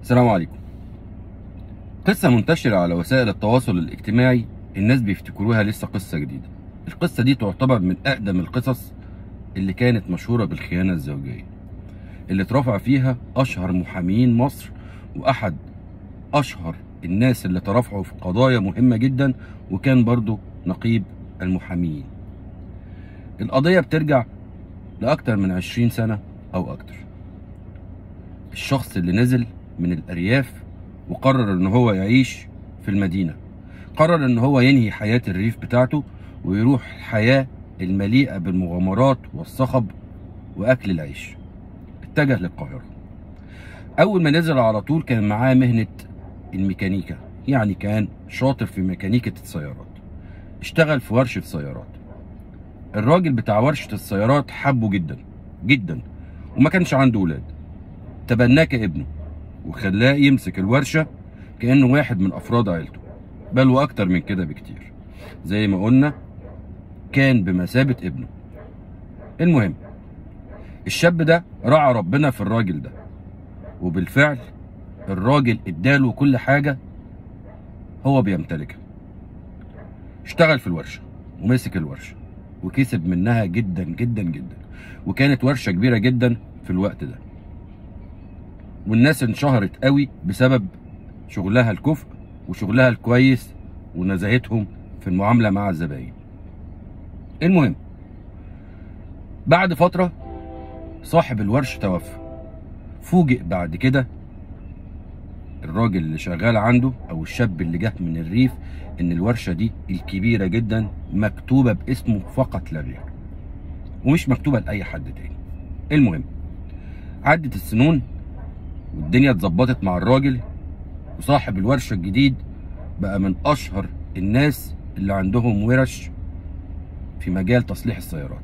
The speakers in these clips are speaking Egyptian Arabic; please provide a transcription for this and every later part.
السلام عليكم قصة منتشرة على وسائل التواصل الاجتماعي الناس بيفتكروها لسه قصة جديدة القصة دي تعتبر من أقدم القصص اللي كانت مشهورة بالخيانة الزوجية اللي اترفع فيها أشهر محامين مصر وأحد أشهر الناس اللي ترافعوا في قضايا مهمة جدا وكان برضو نقيب المحامين القضية بترجع لأكتر من عشرين سنة أو أكتر الشخص اللي نزل من الأرياف وقرر إن هو يعيش في المدينة قرر إن هو ينهي حياة الريف بتاعته ويروح الحياة المليئة بالمغامرات والصخب وأكل العيش اتجه للقاهرة أول ما نزل على طول كان معاه مهنة الميكانيكا يعني كان شاطر في ميكانيكة السيارات اشتغل في ورشة سيارات الراجل بتاع ورشة السيارات حبه جدا جدا وما كانش عنده ولاد تبناه كابنه وخلاه يمسك الورشة كأنه واحد من أفراد عيلته بل وأكتر من كده بكتير زي ما قلنا كان بمثابة ابنه المهم الشاب ده رعى ربنا في الراجل ده وبالفعل الراجل اداله كل حاجة هو بيمتلكها اشتغل في الورشة ومسك الورشة وكسب منها جدا جدا جدا وكانت ورشة كبيرة جدا في الوقت ده والناس انشهرت قوي بسبب شغلها الكفء وشغلها الكويس ونزاهتهم في المعاملة مع الزباين المهم بعد فترة صاحب الورشة توفى فوجئ بعد كده الراجل اللي شغال عنده او الشاب اللي جه من الريف ان الورشة دي الكبيرة جدا مكتوبة باسمه فقط لا غير ومش مكتوبة لأي حد تاني المهم عدت السنون والدنيا اتظبطت مع الراجل وصاحب الورشة الجديد بقى من أشهر الناس اللي عندهم ورش في مجال تصليح السيارات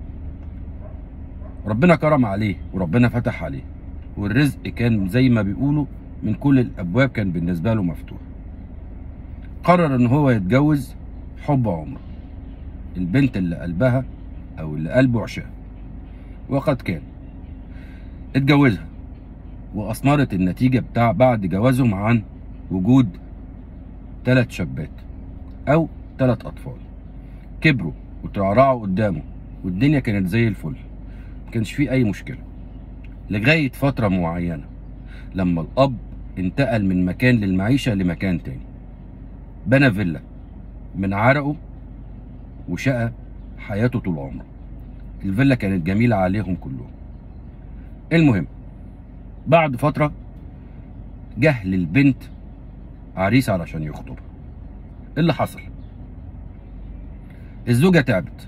ربنا كرم عليه وربنا فتح عليه والرزق كان زي ما بيقولوا من كل الابواب كان بالنسبه له مفتوح قرر ان هو يتجوز حب عمره البنت اللي قلبها او اللي قلبه عشاها وقد كان اتجوزها واثمرت النتيجه بتاع بعد جوازهم عن وجود ثلاث شابات او ثلاث اطفال كبروا وترعرعوا قدامه والدنيا كانت زي الفل كانش فيه اي مشكله لغايه فتره معينه لما الاب انتقل من مكان للمعيشه لمكان تاني بنى فيلا من عرقه وشقى حياته طول عمره الفيلا كانت جميله عليهم كلهم المهم بعد فتره جه للبنت عريس علشان يخطبها إيه اللي حصل الزوجه تعبت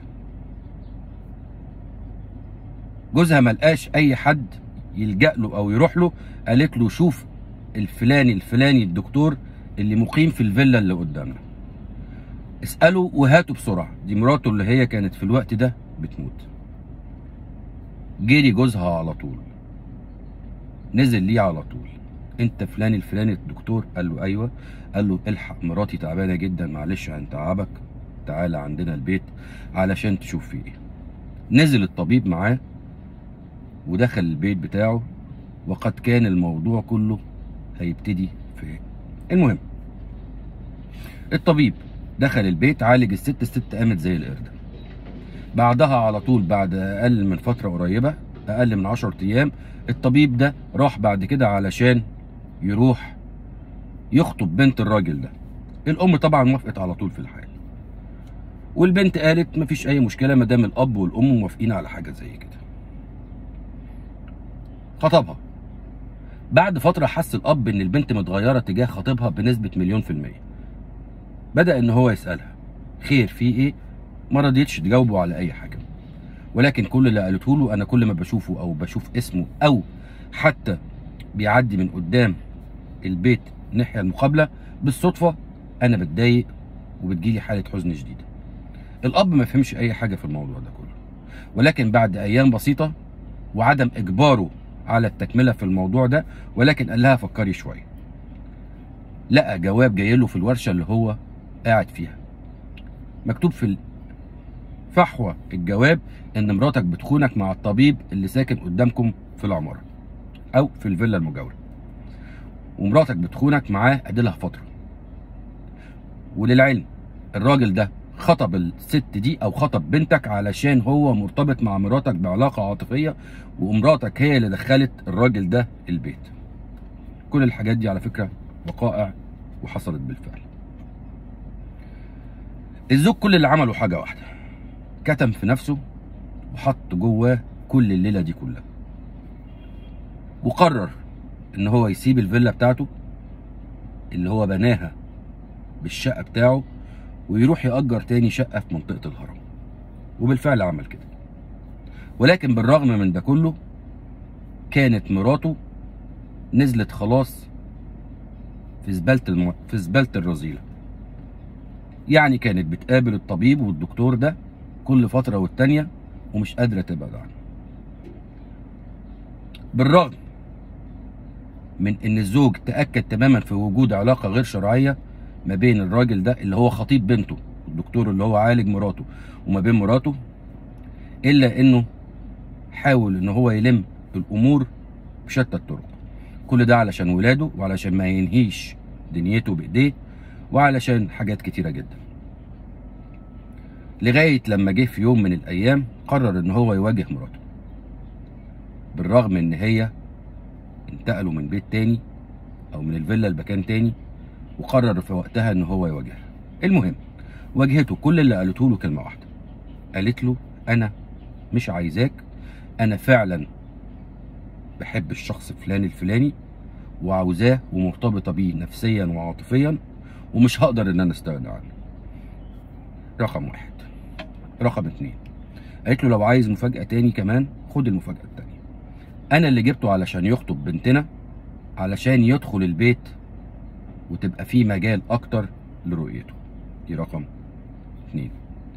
جوزها ملقاش اي حد يلجأ له او يروح له قالت له شوف الفلاني الفلاني الدكتور اللي مقيم في الفيلا اللي قدامنا اسأله وهاته بسرعة دي مراته اللي هي كانت في الوقت ده بتموت جري جوزها على طول نزل ليه على طول انت فلان الفلاني الدكتور قال له ايوه قال له الحق مراتي تعبانه جدا معلش هنتعبك تعالى عندنا البيت علشان تشوف فيه ايه نزل الطبيب معاه ودخل البيت بتاعه وقد كان الموضوع كله هيبتدي في المهم الطبيب دخل البيت عالج الست الست قامت زي القرد بعدها على طول بعد اقل من فتره قريبه اقل من 10 ايام الطبيب ده راح بعد كده علشان يروح يخطب بنت الراجل ده الام طبعا وافقت على طول في الحال والبنت قالت مفيش اي مشكله ما دام الاب والام موافقين على حاجه زي كده خطبها بعد فترة حس الأب إن البنت متغيرة تجاه خطيبها بنسبة مليون في المية بدأ إن هو يسألها خير في إيه ما رضيتش تجاوبه على أي حاجة ولكن كل اللي قالته له أنا كل ما بشوفه أو بشوف اسمه أو حتى بيعدي من قدام البيت الناحية المقابلة بالصدفة أنا بتضايق وبتجيلي حالة حزن شديدة الأب ما فهمش أي حاجة في الموضوع ده كله ولكن بعد أيام بسيطة وعدم إجباره على التكمله في الموضوع ده ولكن قال لها فكري شويه لقى جواب جاي له في الورشه اللي هو قاعد فيها مكتوب في فحوى الجواب ان مراتك بتخونك مع الطبيب اللي ساكن قدامكم في العماره او في الفيلا المجاوره ومراتك بتخونك معاه اديلها فتره وللعلم الراجل ده خطب الست دي او خطب بنتك علشان هو مرتبط مع مراتك بعلاقه عاطفيه ومراتك هي اللي دخلت الراجل ده البيت كل الحاجات دي على فكره وقائع وحصلت بالفعل الزوج كل اللي عمله حاجه واحده كتم في نفسه وحط جواه كل الليله دي كلها وقرر ان هو يسيب الفيلا بتاعته اللي هو بناها بالشقه بتاعه ويروح يأجر تاني شقه في منطقه الهرم وبالفعل عمل كده ولكن بالرغم من ده كله كانت مراته نزلت خلاص في زباله الم... في زباله الرذيله يعني كانت بتقابل الطبيب والدكتور ده كل فتره والتانيه ومش قادره تبعد عنه بالرغم من ان الزوج تاكد تماما في وجود علاقه غير شرعيه ما بين الراجل ده اللي هو خطيب بنته الدكتور اللي هو عالج مراته وما بين مراته الا انه حاول ان هو يلم الامور بشتى الطرق كل ده علشان ولاده وعلشان ما ينهيش دنيته بايديه وعلشان حاجات كتيره جدا لغايه لما جه في يوم من الايام قرر ان هو يواجه مراته بالرغم ان هي انتقلوا من بيت تاني او من الفيلا لمكان تاني وقرر في وقتها ان هو يواجهها المهم واجهته كل اللي قالته له كلمه واحده قالت له انا مش عايزاك انا فعلا بحب الشخص فلان الفلاني وعاوزاه ومرتبطه بيه نفسيا وعاطفيا ومش هقدر ان انا استغنى عنه رقم واحد رقم اتنين قالت له لو عايز مفاجأة تاني كمان خد المفاجأة التانية أنا اللي جبته علشان يخطب بنتنا علشان يدخل البيت وتبقى فيه مجال أكتر لرؤيته دي رقم اتنين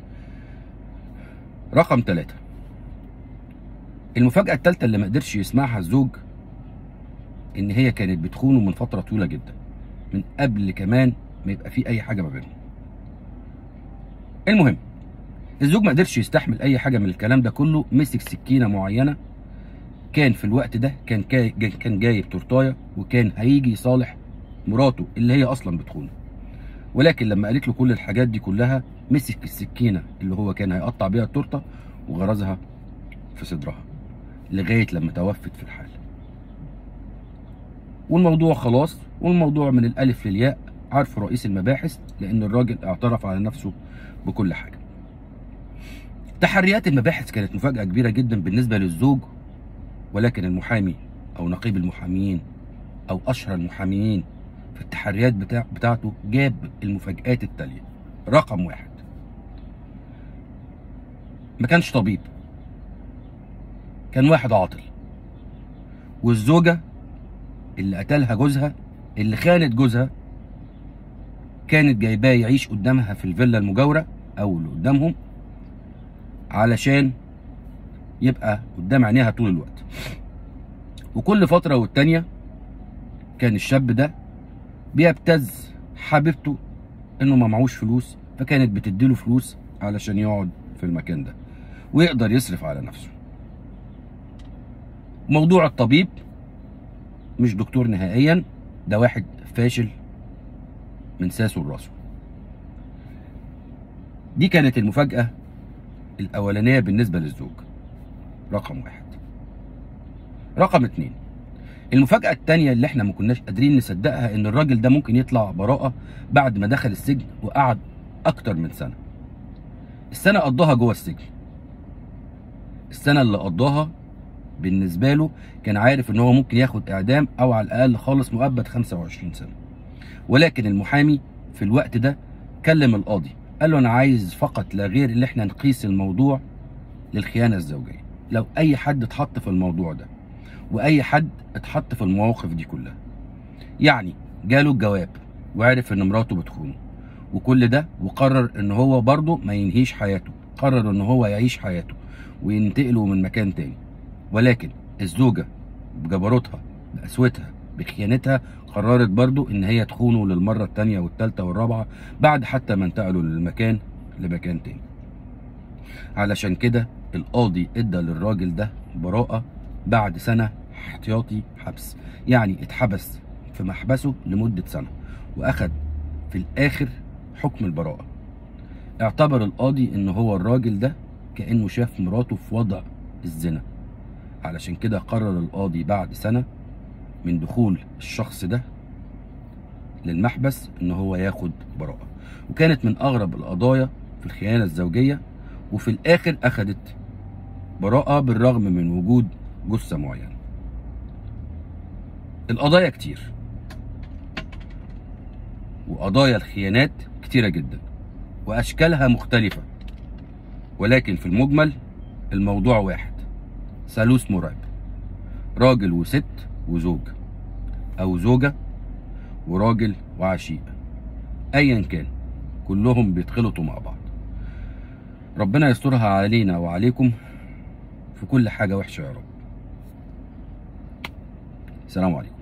رقم تلاتة المفاجأة التالتة اللي ما قدرش يسمعها الزوج إن هي كانت بتخونه من فترة طويلة جدا من قبل كمان ما يبقى في أي حاجة ما بينهم المهم الزوج ما قدرش يستحمل اي حاجه من الكلام ده كله مسك سكينه معينه كان في الوقت ده كان كا- جا- كان جايب تورتايه وكان هيجي يصالح مراته اللي هي اصلا بتخونه ولكن لما قالت له كل الحاجات دي كلها مسك السكينه اللي هو كان هيقطع بيها التورته وغرزها في صدرها لغايه لما توفت في الحال والموضوع خلاص والموضوع من الالف للياء عارفه رئيس المباحث لان الراجل اعترف على نفسه بكل حاجه تحريات المباحث كانت مفاجأة كبيرة جدا بالنسبة للزوج ولكن المحامي أو نقيب المحاميين أو أشهر المحاميين في التحريات بتاع بتاعته جاب المفاجآت التالية رقم واحد ما كانش طبيب كان واحد عاطل والزوجة اللي قتلها جوزها اللي خانت جوزها كانت جايباه يعيش قدامها في الفيلا المجاورة أو اللي قدامهم علشان يبقى قدام عينيها طول الوقت وكل فترة والتانية كان الشاب ده بيبتز حبيبته انه ما معهوش فلوس فكانت بتديله فلوس علشان يقعد في المكان ده ويقدر يصرف على نفسه موضوع الطبيب مش دكتور نهائيا ده واحد فاشل من ساسه لراسه دي كانت المفاجأة الأولانية بالنسبة للزوج رقم واحد رقم اتنين المفاجأة التانية اللي احنا ما كناش قادرين نصدقها ان الراجل ده ممكن يطلع براءة بعد ما دخل السجن وقعد اكتر من سنة السنة قضاها جوه السجن السنة اللي قضاها بالنسبة له كان عارف ان هو ممكن ياخد اعدام او على الاقل خالص مؤبد 25 سنة ولكن المحامي في الوقت ده كلم القاضي قال له انا عايز فقط لا غير اللي احنا نقيس الموضوع للخيانة الزوجية لو اي حد اتحط في الموضوع ده واي حد اتحط في المواقف دي كلها يعني جاله الجواب وعرف ان مراته بتخونه وكل ده وقرر ان هو برضه ما ينهيش حياته قرر ان هو يعيش حياته وينتقله من مكان تاني ولكن الزوجة بجبروتها بقسوتها بخيانتها قررت برضو ان هي تخونه للمرة التانية والتالتة والرابعة بعد حتى ما انتقلوا للمكان لمكان تاني علشان كده القاضي ادى للراجل ده براءة بعد سنة احتياطي حبس يعني اتحبس في محبسه لمدة سنة وأخد في الآخر حكم البراءة اعتبر القاضي إن هو الراجل ده كأنه شاف مراته في وضع الزنا علشان كده قرر القاضي بعد سنة من دخول الشخص ده للمحبس إن هو ياخد براءة وكانت من أغرب القضايا في الخيانة الزوجية وفي الآخر أخدت براءة بالرغم من وجود جثة معينة القضايا كتير وقضايا الخيانات كتيرة جدا وأشكالها مختلفة ولكن في المجمل الموضوع واحد ثالوث مرعب راجل وست وزوج أو زوجة وراجل وعشيق أيا كان كلهم بيتخلطوا مع بعض ربنا يسترها علينا وعليكم في كل حاجة وحشة يا رب السلام عليكم